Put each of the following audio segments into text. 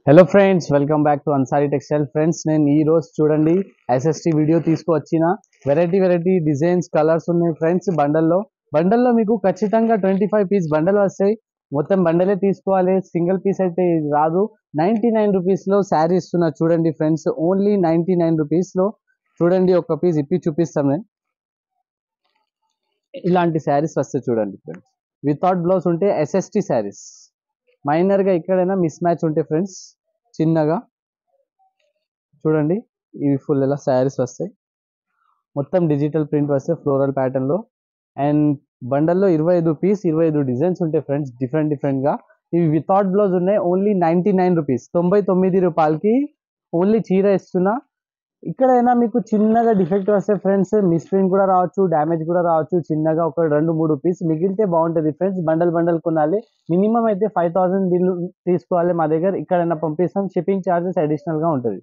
hello friends welcome back to Ansari textile friends నేను ఈ రోజు చూడండి ఎస్ఎస్టీ వీడియో తీసుకువచ్చిన వెరైటీ వెరైటీ డిజైన్స్ కలర్స్ ఉన్నాయి ఫ్రెండ్స్ బండల్లో బండల్లో మీకు ఖచ్చితంగా ట్వంటీ ఫైవ్ పీస్ బండల్ వస్తాయి మొత్తం బండలే తీసుకోవాలి సింగిల్ పీస్ అయితే ఇది రాదు నైంటీ నైన్ రూపీస్లో శారీ ఇస్తున్నా చూడండి ఫ్రెండ్స్ ఓన్లీ నైంటీ నైన్ రూపీస్లో చూడండి ఒక పీస్ ఇప్పి చూపిస్తాం నేను ఇలాంటి శారీస్ వస్తాయి చూడండి ఫ్రెండ్స్ వితౌట్ బ్లౌజ్ ఉంటే ఎస్ఎస్టీ శారీస్ మైనర్గా ఎక్కడైనా మిస్ మ్యాచ్ ఉంటే ఫ్రెండ్స్ చిన్నగా చూడండి ఇవి ఫుల్ ఇలా శారీస్ వస్తాయి మొత్తం డిజిటల్ ప్రింట్ వస్తాయి ఫ్లోరల్ ప్యాటర్న్లో అండ్ బండల్లో ఇరవై ఐదు పీస్ ఇరవై ఐదు డిజైన్స్ ఉంటాయి ఫ్రెండ్స్ డిఫరెంట్ డిఫరెంట్గా ఇవి వితౌట్ బ్లౌజ్ ఉన్నాయి ఓన్లీ నైంటీ నైన్ రూపీస్ తొంభై తొమ్మిది రూపాయలకి ఓన్లీ చీర ఇస్తున్నా ఇక్కడైనా మీకు చిన్నగా డిఫెక్ట్ వస్తే ఫ్రెండ్స్ మిస్ప్రింట్ కూడా రావచ్చు డ్యామేజ్ కూడా రావచ్చు చిన్నగా ఒక రెండు మూడు పీస్ మిగిలితే బాగుంటుంది ఫ్రెండ్స్ బండల్ బండల్ కొనాలి మినిమం అయితే ఫైవ్ థౌసండ్ బిల్లు తీసుకోవాలి మా దగ్గర ఇక్కడైనా పంపిస్తాం షిప్పింగ్ ఛార్జెస్ అడిషనల్గా ఉంటుంది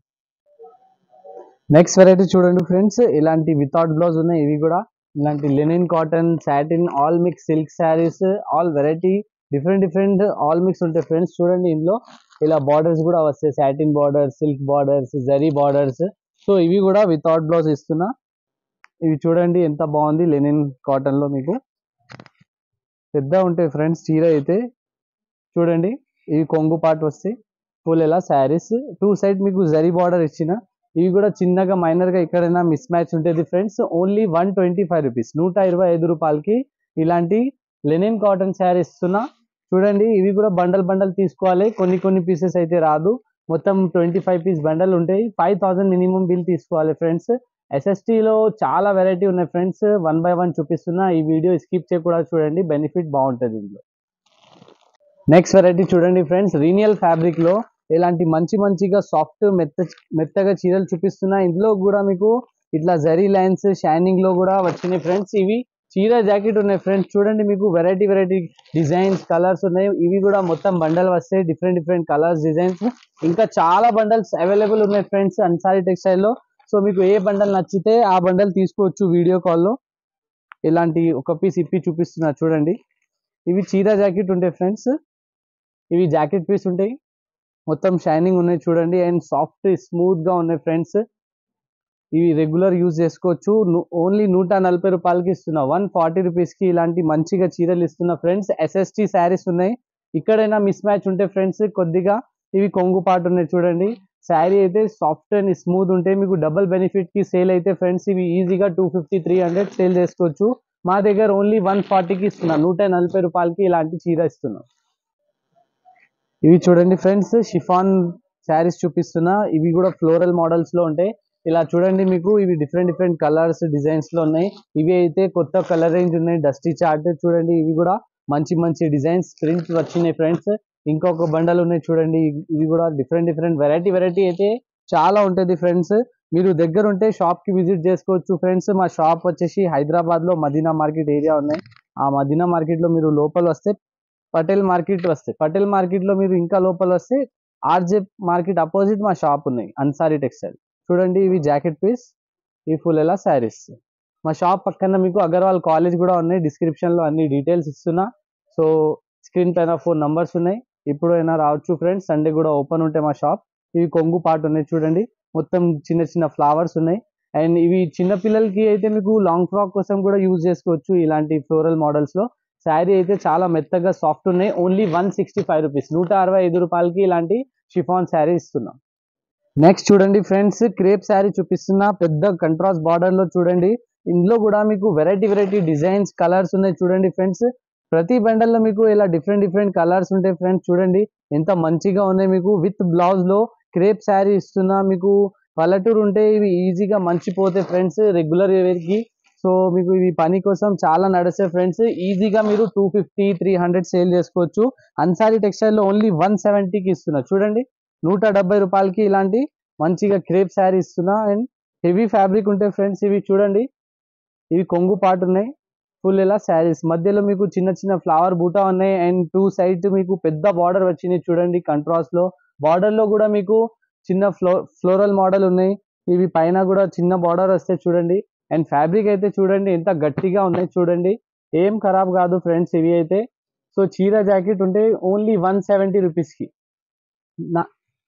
నెక్స్ట్ వెరైటీ చూడండి ఫ్రెండ్స్ ఇలాంటి వితౌట్ బ్లౌజ్ ఉన్నాయి ఇవి కూడా ఇలాంటి linen cotton satin all mix silk saris all variety different different all mix ఉంటాయి ఫ్రెండ్స్ చూడండి ఇందులో ఇలా బార్డర్స్ కూడా వస్తాయి satin borders silk borders zari borders so ఇవి కూడా వితౌట్ బ్లౌజ్ ఇస్తున్నా ఇవి చూడండి ఎంత బాగుంది లెనిన్ కాటన్ లో మీకు పెద్ద ఉంటాయి ఫ్రెండ్స్ చీర అయితే చూడండి ఇవి కొంగు పాటు వస్తాయి ఫుల్ ఎలా శారీస్ టూ సైడ్ మీకు జరీ బార్డర్ ఇచ్చిన ఇవి కూడా చిన్నగా మైనర్ గా ఎక్కడైనా మిస్ మ్యాచ్ ఉంటుంది friends only one twenty five rupees నూట ఇరవై ఐదు రూపాయలకి ఇలాంటి లెనిన్ కాటన్ శారీ ఇస్తున్నా చూడండి ఇవి కూడా బండల్ బండల్ తీసుకోవాలి కొన్ని కొన్ని పీసెస్ అయితే రాదు మొత్తం ట్వంటీ ఫైవ్ పీస్ బండల్ ఉంటాయి ఫైవ్ థౌసండ్ మినిమం బిల్ తీసుకోవాలి ఫ్రెండ్స్ ఎస్ఎస్టీలో చాలా వెరైటీ ఉన్నాయి ఫ్రెండ్స్ వన్ బై వన్ చూపిస్తున్నా ఈ వీడియో స్కిప్ చేయకుండా చూడండి బెనిఫిట్ బాగుంటుంది ఇందులో నెక్స్ట్ వెరైటీ చూడండి ఫ్రెండ్స్ రీనియల్ ఫ్యాబ్రిక్ లో ఇలాంటి మంచి మంచిగా సాఫ్ట్ మెత్త మెత్తగా చీరలు చూపిస్తున్నా ఇందులో కూడా మీకు ఇట్లా జరీ లైన్స్ షైనింగ్ లో కూడా వచ్చినాయి ఫ్రెండ్స్ ఇవి చీర జాకెట్ ఉన్నాయి ఫ్రెండ్స్ చూడండి మీకు వెరైటీ వెరైటీ డిజైన్స్ కలర్స్ ఉన్నాయి ఇవి కూడా మొత్తం బండల్ వస్తాయి డిఫరెంట్ డిఫరెంట్ కలర్స్ డిజైన్స్ ఇంకా చాలా బండల్స్ అవైలబుల్ ఉన్నాయి ఫ్రెండ్స్ అన్సారీ టెక్స్టైల్లో సో మీకు ఏ బండల్ నచ్చితే ఆ బండల్ తీసుకోవచ్చు వీడియో కాల్లో ఇలాంటి ఒక పీస్ ఇప్పి చూపిస్తున్నా చూడండి ఇవి చీర జాకెట్ ఉంటాయి ఫ్రెండ్స్ ఇవి జాకెట్ పీస్ ఉంటాయి మొత్తం షైనింగ్ ఉన్నాయి చూడండి అండ్ సాఫ్ట్ స్మూత్ గా ఉన్నాయి ఫ్రెండ్స్ ఇవి రెగ్యులర్ యూజ్ చేసుకోవచ్చు ఓన్లీ నూట నలభై రూపాయలకి ఇస్తున్నా వన్ ఫార్టీ రూపీస్ కి ఇలాంటి మంచిగా చీరలు ఇస్తున్నా ఫ్రెండ్స్ ఎస్ఎస్టీ శారీస్ ఉన్నాయి ఇక్కడైనా మిస్ మ్యాచ్ ఉంటే ఫ్రెండ్స్ కొద్దిగా ఇవి కొంగు పాటు ఉన్నాయి చూడండి శారీ అయితే సాఫ్ట్ అండ్ స్మూత్ ఉంటే మీకు డబుల్ బెనిఫిట్ కి సేల్ అయితే ఫ్రెండ్స్ ఇవి ఈజీగా two fifty three hundred sale చేసుకోవచ్చు మా దగ్గర ఓన్లీ వన్ ఫార్టీకి ఇస్తున్నా నూట నలభై రూపాయలకి ఇలాంటి చీర ఇస్తున్నాం ఇవి చూడండి ఫ్రెండ్స్ షిఫాన్ శారీస్ చూపిస్తున్నా ఇవి కూడా ఫ్లోరల్ మోడల్స్ లో ఉంటాయి ఇలా చూడండి మీకు ఇవి డిఫరెంట్ డిఫరెంట్ కలర్స్ డిజైన్స్ లో ఉన్నాయి ఇవి అయితే కొత్త కలర్ రేంజ్ ఉన్నాయి డస్టీ చార్ట్ చూడండి ఇవి కూడా మంచి మంచి డిజైన్స్ ప్రింట్ వచ్చినాయి ఫ్రెండ్స్ ఇంకొక బండలు ఉన్నాయి చూడండి ఇవి కూడా డిఫరెంట్ డిఫరెంట్ వెరైటీ వెరైటీ అయితే చాలా ఉంటుంది ఫ్రెండ్స్ మీరు దగ్గర ఉంటే షాప్ కి విజిట్ చేసుకోవచ్చు ఫ్రెండ్స్ మా షాప్ వచ్చేసి హైదరాబాద్ లో మదీనా మార్కెట్ ఏరియా ఉన్నాయి ఆ మదీనా మార్కెట్ లో మీరు లోపల వస్తే పటేల్ మార్కెట్ వస్తే పటేల్ మార్కెట్ లో మీరు ఇంకా లోపల వస్తే ఆర్జే మార్కెట్ అపోజిట్ మా షాప్ ఉన్నాయి అన్సారీ టెక్స్టైల్ చూడండి ఇవి జాకెట్ పీస్ ఈ ఫుల్ ఎలా శారీస్ మా షాప్ పక్కన మీకు అగర్వాల్ కాలేజ్ కూడా ఉన్నాయి డిస్క్రిప్షన్ లో అన్ని డీటెయిల్స్ ఇస్తున్నా సో స్క్రీన్ పైన ఫోన్ నంబర్స్ ఉన్నాయి ఇప్పుడు అయినా రావచ్చు ఫ్రెండ్స్ సండే కూడా ఓపెన్ ఉంటాయి మా షాప్ ఇవి కొంగు పాటు ఉన్నాయి చూడండి మొత్తం చిన్న చిన్న ఫ్లవర్స్ ఉన్నాయి అండ్ ఇవి చిన్న పిల్లలకి అయితే మీకు లాంగ్ ఫ్రాక్ కోసం కూడా యూజ్ చేసుకోవచ్చు ఇలాంటి ఫ్లోరల్ మోడల్స్ లో శారీ అయితే చాలా మెత్తగా సాఫ్ట్ ఉన్నాయి only one sixty five rupees నూట అరవై ఐదు రూపాయలకి ఇలాంటి షిఫాన్ శారీ ఇస్తున్నాం నెక్స్ట్ చూడండి ఫ్రెండ్స్ క్రేప్ శారీ చూపిస్తున్నా పెద్ద కంట్రాస్ట్ బార్డర్ లో చూడండి ఇందులో కూడా మీకు వెరైటీ వెరైటీ డిజైన్స్ కలర్స్ ఉన్నాయి చూడండి ఫ్రెండ్స్ ప్రతి బండల్లో మీకు ఇలా డిఫరెంట్ డిఫరెంట్ కలర్స్ ఉంటాయి ఫ్రెండ్స్ చూడండి ఎంత మంచిగా ఉన్నాయి మీకు విత్ బ్లౌజ్ లో క్రేప్ శారీ ఇస్తున్నా మీకు పల్లెటూరు ఉంటే ఇవి ఈజీగా మంచిపోతాయి ఫ్రెండ్స్ రెగ్యులర్ కి సో మీకు ఇవి పని కోసం చాలా నడుస్తాయి ఫ్రెండ్స్ ఈజీగా మీరు two fifty three hundred sale చేసుకోవచ్చు అన్సారీ టెక్స్టైల్లో ఓన్లీ వన్ సెవెంటీకి ఇస్తున్నా చూడండి నూట డెబ్బై రూపాయలకి ఇలాంటి మంచిగా క్రేప్ శారీ ఇస్తున్నా అండ్ హెవీ ఫ్యాబ్రిక్ ఉంటాయి ఫ్రెండ్స్ ఇవి చూడండి ఇవి కొంగు పాటు ఉన్నాయి ఫుల్ ఇలా శారీస్ మధ్యలో మీకు చిన్న చిన్న ఫ్లవర్ బూటా ఉన్నాయి అండ్ టూ సైడ్ మీకు పెద్ద బార్డర్ వచ్చినాయి చూడండి కంట్రాస్ట్ లో బార్డర్ లో కూడా మీకు చిన్న ఫ్లో ఫ్లోరల్ మోడల్ ఉన్నాయి ఇవి పైన కూడా చిన్న బార్డర్ వస్తే చూడండి అండ్ ఫ్యాబ్రిక్ అయితే చూడండి ఎంత గట్టిగా ఉన్నాయి చూడండి ఏం ఖరాబ్ కాదు ఫ్రెండ్స్ ఇవి అయితే సో చీర జాకెట్ ఉంటే ఓన్లీ వన్ సెవెంటీ రూపీస్కి నా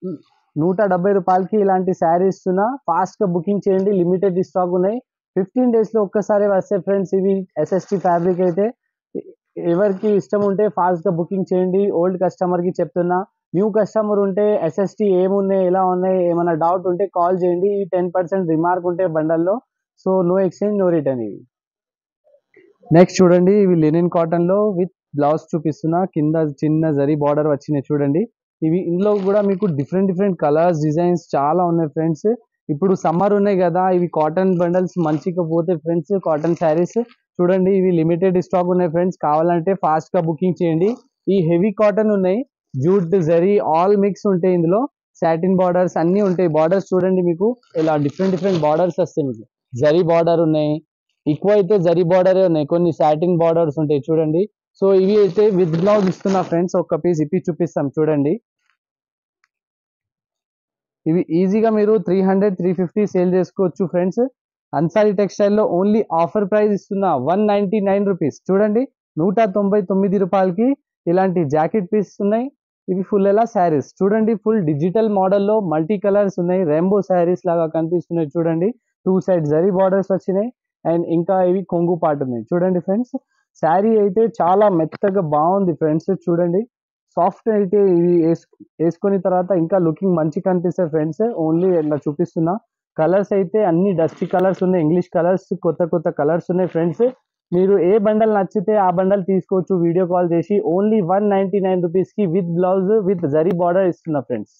నూట డెబ్బై రూపాయలకి ఇలాంటి శారీ ఇస్తున్నా ఫాస్ట్ గా బుకింగ్ చేయండి లిమిటెడ్ స్టాక్ ఉన్నాయి ఫిఫ్టీన్ డేస్ లో ఒక్కసారి వస్తే ఫ్రెండ్స్ ఇవి ఎస్ఎస్టి ఫ్యాబ్రిక్ అయితే ఎవరికి ఇష్టం ఉంటే ఫాస్ట్ గా బుకింగ్ చేయండి ఓల్డ్ కస్టమర్ కి చెప్తున్నా న్యూ కస్టమర్ ఉంటే ఎస్ఎస్టి ఏమున్నాయి ఎలా ఉన్నాయి ఏమైనా డౌట్ ఉంటే కాల్ చేయండి ఈ టెన్ పర్సెంట్ రిమార్క్ ఉంటే బండల్లో so no exchange no return ఇవి నెక్స్ట్ చూడండి ఇవి లెనిన్ కాటన్ లో విత్ బ్లౌజ్ చూపిస్తున్నా కింద చిన్న జరీ బార్డర్ వచ్చినాయి చూడండి ఇవి ఇందులో కూడా మీకు డిఫరెంట్ డిఫరెంట్ కలర్స్ డిజైన్స్ చాలా ఉన్నాయి ఫ్రెండ్స్ ఇప్పుడు సమ్మర్ ఉన్నాయి కదా ఇవి కాటన్ బండల్స్ మంచిగా పోతే ఫ్రెండ్స్ కాటన్ శారీస్ చూడండి ఇవి లిమిటెడ్ స్టాక్ ఉన్నాయి ఫ్రెండ్స్ కావాలంటే ఫాస్ట్ గా బుకింగ్ చేయండి ఈ హెవీ కాటన్ ఉన్నాయి జూట్ జరీ ఆల్ మిక్స్ ఉంటాయి ఇందులో సాటిన్ బార్డర్స్ అన్ని ఉంటాయి బార్డర్స్ చూడండి మీకు ఇలా డిఫరెంట్ డిఫరెంట్ బార్డర్స్ వస్తాయి మీకు జరీ బార్డర్ ఉన్నాయి ఎక్కువ అయితే జరీ బార్డరే ఉన్నాయి కొన్ని సాటిన్ బార్డర్స్ ఉంటాయి చూడండి సో ఇవి అయితే విత్ బ్లౌజ్ ఇస్తున్నా ఫ్రెండ్స్ ఒక్క పీస్ ఇప్పి చూపిస్తాం చూడండి ఇవి ఈజీగా మీరు three hundred three fifty sale చేసుకోవచ్చు ఫ్రెండ్స్ అన్సారీ టెక్స్టైల్ లో ఓన్లీ ఆఫర్ ప్రైస్ ఇస్తున్నా వన్ నైన్టీ నైన్ రూపీస్ చూడండి నూట తొంభై తొమ్మిది రూపాయలకి ఇలాంటి జాకెట్ పీస్ ఉన్నాయి ఇవి ఫుల్ ఎలా శారీస్ చూడండి ఫుల్ డిజిటల్ మోడల్లో మల్టీ కలర్స్ ఉన్నాయి రెయిన్బో శారీస్ లాగా కనిపిస్తున్నాయి చూడండి టూ సైడ్ జరీ బార్డర్స్ వచ్చినాయి అండ్ ఇంకా ఇవి కొంగు పాటు ఉన్నాయి చూడండి ఫ్రెండ్స్ శారీ అయితే చాలా మెత్తగా బాగుంది ఫ్రెండ్స్ చూడండి సాఫ్ట్ అయితే ఇవి వేసు- వేసుకున్న తర్వాత ఇంకా లుకింగ్ మంచి కనిపిస్తాయి ఫ్రెండ్స్ ఓన్లీ ఇలా చూపిస్తున్నా కలర్స్ అయితే అన్ని డస్టీ కలర్స్ ఉన్నాయి ఇంగ్లీష్ కలర్స్ కొత్త కొత్త కలర్స్ ఉన్నాయి ఫ్రెండ్స్ మీరు ఏ బండల్ నచ్చితే ఆ బండల్ తీసుకోవచ్చు వీడియో కాల్ చేసి only one ninety nine rupees కి with blouse with zari border ఇస్తున్నా ఫ్రెండ్స్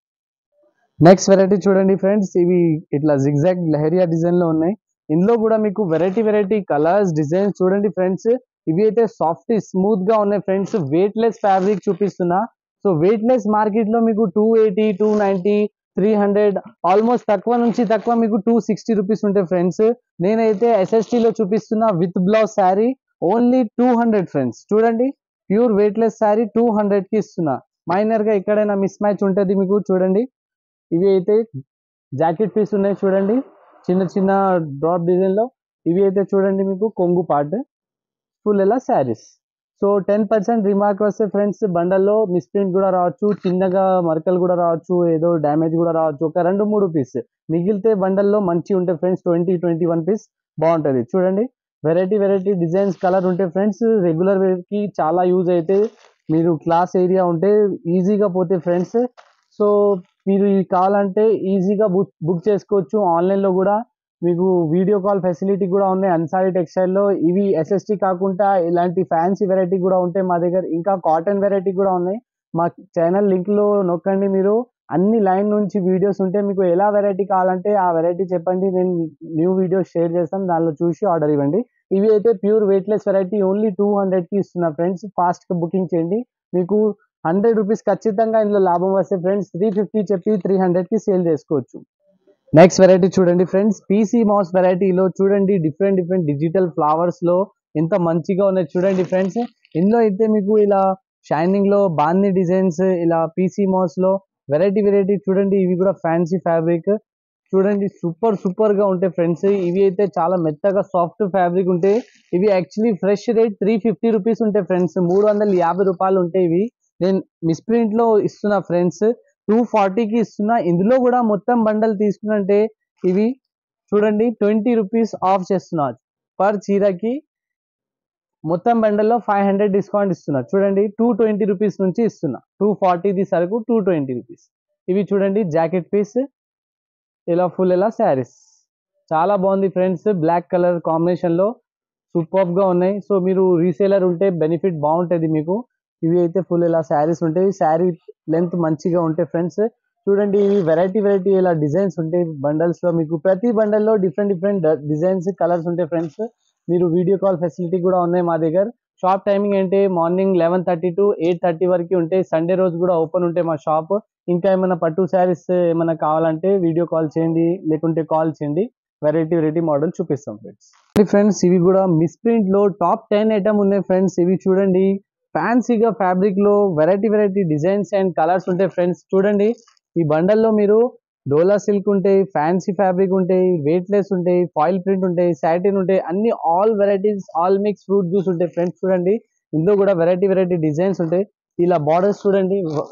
నెక్స్ట్ వెరైటీ చూడండి ఫ్రెండ్స్ ఇవి ఇట్లా జిగ్జాగ్ లహరియా డిజైన్ లో ఉన్నాయి ఇందులో కూడా మీకు వెరైటీ వెరైటీ కలర్స్ డిజైన్స్ చూడండి ఫ్రెండ్స్ ఇవి అయితే సాఫ్ట్ స్మూత్ గా ఉన్నాయి ఫ్రెండ్స్ వెయిట్ లెస్ ఫ్యాబ్రిక్ చూపిస్తున్నా సో వెయిట్ లెస్ మార్కెట్ లో మీకు two eighty two ninety three hundred almost తక్కువ నుంచి తక్కువ మీకు టూ సిక్స్టీ రూపీస్ ఉంటాయి ఫ్రెండ్స్ నేనైతే SST లో చూపిస్తున్నా with blouse sari only two hundred friends చూడండి pure weightless sari two hundred కి ఇస్తున్నా మైనర్ గా ఎక్కడైనా మిస్ మ్యాచ్ ఉంటుంది మీకు చూడండి ఇవి అయితే జాకెట్ పీస్ ఉన్నాయి చూడండి చిన్న చిన్న డ్రాప్ డిజైన్ లో ఇవి అయితే చూడండి మీకు కొంగు పార్ట్ ఫుల్ ఎలా saris so ten percent remark వస్తే ఫ్రెండ్స్ బండల్లో మిస్ప్రింట్ కూడా రావచ్చు చిన్నగా మరకలు కూడా రావచ్చు ఏదో డ్యామేజ్ కూడా రావచ్చు ఒక రెండు మూడు పీస్ మిగిలితే బండల్లో మంచి ఉంటాయి friends twenty twenty one piece బాగుంటది చూడండి వెరైటీ వెరైటీ డిజైన్స్ కలర్ ఉంటాయి ఫ్రెండ్స్ రెగ్యులర్ వేర్ కి చాలా యూజ్ అయితే మీరు క్లాస్ ఏరియా ఉంటే ఈజీగా పోతే ఫ్రెండ్స్ సో మీరు ఇవి కావాలంటే ఈజీగా బుక్ బుక్ చేసుకోవచ్చు ఆన్లైన్ లో కూడా మీకు వీడియో కాల్ ఫెసిలిటీ కూడా ఉన్నాయి అన్సారీ టెక్స్టైల్ లో ఇవి ఎస్ఎస్టీ కాకుండా ఇలాంటి ఫ్యాన్సీ వెరైటీ కూడా ఉంటాయి మా దగ్గర ఇంకా కాటన్ వెరైటీ కూడా ఉన్నాయి మా ఛానల్ లింక్ లో నొక్కండి మీరు అన్ని లైన్ నుంచి వీడియోస్ ఉంటే మీకు ఎలా వెరైటీ కావాలంటే ఆ వెరైటీ చెప్పండి నేను న్యూ వీడియోస్ షేర్ చేస్తాను దానిలో చూసి ఆర్డర్ ఇవ్వండి ఇవి అయితే pure weightless variety only two hundred కి ఇస్తున్నా ఫ్రెండ్స్ ఫాస్ట్ గా బుకింగ్ చేయండి మీకు హండ్రెడ్ రూపీస్ ఖచ్చితంగా ఇందులో లాభం వస్తే ఫ్రెండ్స్ త్రీ ఫిఫ్టీ చెప్పి త్రీ హండ్రెడ్ కి సేల్ చేసుకోవచ్చు నెక్స్ట్ వెరైటీ చూడండి ఫ్రెండ్స్ పీసీ మౌస్ వెరైటీలో చూడండి డిఫరెంట్ డిఫరెంట్ డిజిటల్ ఫ్లవర్స్ లో ఎంత మంచిగా ఉన్నాయి చూడండి ఫ్రెండ్స్ ఇందులో అయితే మీకు ఇలా షైనింగ్ లో బాంది డిజైన్స్ ఇలా పీసీ మౌస్ లో వెరైటీ వెరైటీ చూడండి ఇవి కూడా ఫ్యాన్సీ ఫ్యాబ్రిక్ చూడండి సూపర్ సూపర్ గా ఉంటాయి ఫ్రెండ్స్ ఇవి అయితే చాలా మెత్తగా సాఫ్ట్ ఫ్యాబ్రిక్ ఉంటాయి ఇవి actually fresh rate three fifty rupees ఉంటాయి ఫ్రెండ్స్ మూడు వందల యాభై రూపాయలు ఉంటాయి ఇవి నేను మిస్ప్రింట్ లో ఇస్తున్నా ఫ్రెండ్స్ టూ ఫార్టీకి ఇస్తున్నా ఇందులో కూడా మొత్తం బండల్ తీసుకున్నంటే ఇవి చూడండి ట్వంటీ రూపీస్ ఆఫ్ చేస్తున్నా పర్ చీరకి మొత్తం బండల్లో ఫైవ్ హండ్రెడ్ డిస్కౌంట్ ఇస్తున్నా చూడండి టూ ట్వంటీ రూపీస్ నుంచి ఇస్తున్నా టూ ఫార్టీది సరుకు టూ ట్వంటీ రూపీస్ ఇవి చూడండి జాకెట్ పీస్ ఇలా ఫుల్ ఇలా శారీస్ చాలా బాగుంది ఫ్రెండ్స్ బ్లాక్ కలర్ కాంబినేషన్ లో సూపర్ గా ఉన్నాయి సో మీరు రీసేలర్ ఉంటే బెనిఫిట్ బాగుంటది మీకు ఇవి అయితే ఫుల్ ఇలా శారీస్ ఉంటాయి శారీ లెంత్ మంచిగా ఉంటాయి ఫ్రెండ్స్ చూడండి ఇవి వెరైటీ వెరైటీ ఇలా డిజైన్స్ ఉంటాయి బండల్స్ లో మీకు ప్రతి బండల్ లో డిఫరెంట్ డిఫరెంట్ డిజైన్స్ కలర్స్ ఉంటాయి ఫ్రెండ్స్ మీరు వీడియో కాల్ ఫెసిలిటీ కూడా ఉన్నాయి మా దగ్గర షాప్ టైమింగ్ అంటే morning eleven thirty to eight thirty వరకు ఉంటాయి సండే రోజు కూడా ఓపెన్ ఉంటాయి మా షాప్ ఇంకా ఏమైనా పట్టు శారీస్ ఏమైనా కావాలంటే వీడియో కాల్ చేయండి లేకుంటే కాల్ చేయండి వెరైటీ వెరైటీ మోడల్ చూపిస్తాం ఫ్రెండ్స్ ఫ్రెండ్స్ ఇవి కూడా మిస్ప్రింట్ లో టాప్ టెన్ ఐటమ్ ఉన్నాయి ఫ్రెండ్స్ ఇవి చూడండి ఫ్యాన్సీగా ఫ్యాబ్రిక్ లో variety variety designs and colours ఉంటాయి ఫ్రెండ్స్ చూడండి ఈ బండల్లో మీరు డోలా సిల్క్ ఉంటాయి ఫ్యాన్సీ ఫ్యాబ్రిక్ ఉంటాయి వెయిట్ లెస్ ఉంటాయి ఫాయిల్ ప్రింట్ ఉంటాయి సాటిన్ ఉంటాయి అన్ని all varieties all mix fruit juice ఉంటాయి ఫ్రెండ్స్ చూడండి ఇందులో కూడా వెరైటీ వెరైటీ డిజైన్స్ ఉంటాయి ఇలా బార్డర్స్ చూడండి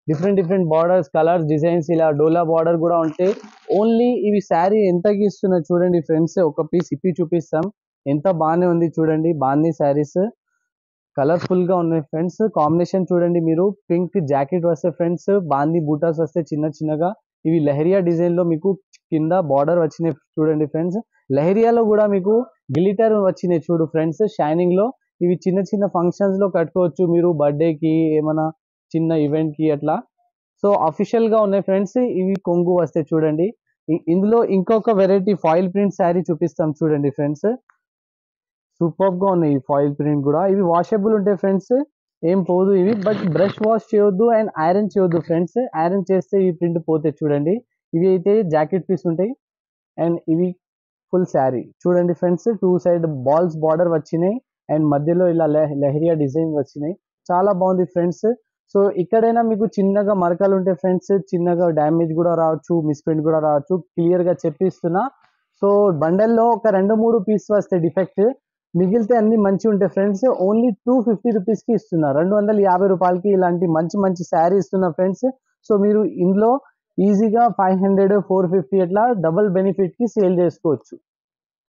different different borders colours designs ఇలా డోలా బార్డర్ కూడా ఉంటాయి ఓన్లీ ఇవి శారీ ఎంతకి ఇస్తున్నా చూడండి ఫ్రెండ్స్ ఒక పీస్ ఇప్పి చూపిస్తాం ఎంత బాగానే ఉంది చూడండి బాగుంది శారీస్ కలర్ఫుల్ గా ఉన్నాయి ఫ్రెండ్స్ కాంబినేషన్ చూడండి మీరు పింక్ జాకెట్ వస్తే ఫ్రెండ్స్ బాందీ బూటాస్ వస్తే చిన్న చిన్నగా ఇవి లహరియా డిజైన్ లో మీకు కింద బార్డర్ వచ్చినాయి చూడండి ఫ్రెండ్స్ లహరియాలో కూడా మీకు గ్లిటర్ వచ్చినాయి చూడు ఫ్రెండ్స్ షైనింగ్ లో ఇవి చిన్న చిన్న ఫంక్షన్స్ లో కట్టుకోవచ్చు మీరు బర్త్డే కి ఏమైనా చిన్న ఈవెంట్ కి అట్లా సో అఫీషియల్ గా ఉన్నాయి ఫ్రెండ్స్ ఇవి కొంగు వస్తాయి చూడండి ఇ- ఇందులో ఇంకొక వెరైటీ ఫాయిల్ ప్రింట్ శారీ చూపిస్తాం చూడండి ఫ్రెండ్స్ సూపర్ గా ఉన్నాయి ఈ ఫాయిల్ ప్రింట్ కూడా ఇవి వాషబుల్ ఉంటాయి ఫ్రెండ్స్ ఏం పోదు ఇవి బట్ బ్రష్ వాష్ చేయొద్దు అండ్ ఐరన్ చేయొద్దు ఫ్రెండ్స్ ఐరన్ చేస్తే ఈ ప్రింట్ పోతాయి చూడండి ఇవి అయితే జాకెట్ పీస్ ఉంటాయి అండ్ ఇవి ఫుల్ శారీ చూడండి friends two side balls border వచ్చినాయి అండ్ మధ్యలో ఇలా లెహ- లెహరియా డిజైన్ వచ్చినాయి చాలా బాగుంది ఫ్రెండ్స్ సో ఇక్కడైనా మీకు చిన్నగా మరకలు ఉంటే ఫ్రెండ్స్ చిన్నగా డ్యామేజ్ కూడా రావచ్చు మిస్ప్రింట్ కూడా రావచ్చు క్లియర్ గా చెప్పిస్తున్నా సో బండల్లో ఒక రెండు మూడు పీస్ వస్తాయి డిఫెక్ట్ మిగిలితే అన్ని మంచి ఉంటాయి friends only two fifty rupees కి ఇస్తున్నా రెండు వందల యాభై రూపాయలకి ఇలాంటి మంచి మంచి శారీ ఇస్తున్నా ఫ్రెండ్స్ సో మీరు ఇందులో ఈజీగా ఫైవ్ హండ్రెడ్ ఫోర్ ఫిఫ్టీ అట్లా డబుల్ బెనిఫిట్ కి సేల్ చేసుకోవచ్చు